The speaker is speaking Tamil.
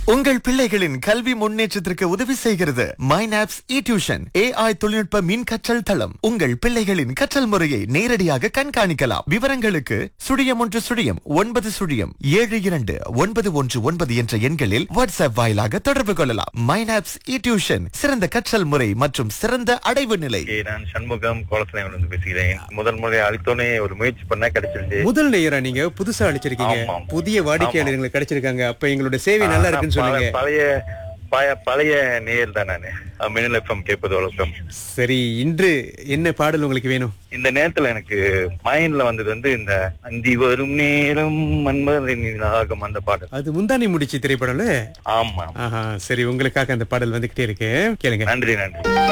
உங்கள் பிள்ளைகளின் கல்வி முன்னேற்றத்திற்கு உதவி செய்கிறது மைனாப்ஸ் இ டியூஷன் ஏஐ தொழில்நுட்ப மின் கற்றல் தளம் உங்கள் பிள்ளைகளின் கற்றல் முறையை நேரடியாக கண்காணிக்கலாம் விவரங்களுக்கு சுழியம் ஒன்று சுழியம் ஒன்பது சுழியம் ஏழு இரண்டு ஒன்பது ஒன்று ஒன்பது என்ற எண்களில் வாட்ஸ்அப் வாயிலாக தொடர்பு கொள்ளலாம் மைனாப்ஸ் இ டியூஷன் சிறந்த கற்றல் முறை மற்றும் சிறந்த அடைவு நிலை ஓகே, நான் சண்முகம் கோலசனையில இருந்து பேசுகிறேன் முதல் முறை அளித்தோனே ஒரு முயற்சி பண்ண கிடைச்சிருச்சு முதல் நேயரா நீங்க புதுசா அழைச்சிருக்கீங்க ஆமாம். புதிய வாடிக்கையாளர்களுக்கு கிடைச்சிருக்காங்க அப்ப எங்களோட சேவை நல்லா இருக்குன்னு ஆனா, சொல்லுங்க பல- பழைய பய- பழைய நேயர் தான் நானு மின்னல் எஃப்எம் கேட்பது வழக்கம் சரி இன்று என்ன பாடல் உங்களுக்கு வேணும் இந்த நேரத்துல எனக்கு மைண்ட்ல வந்தது வந்து இந்த அந்தி வரும் நேரம் மன்மதனின் ஆகும் அந்த பாடல் அது முந்தானி முடிச்சு திரைப்படம்ல ஆமா ஆஹா சரி உங்களுக்காக அந்த பாடல் வந்துகிட்டே இருக்கு கேளுங்க நன்றி நன்றி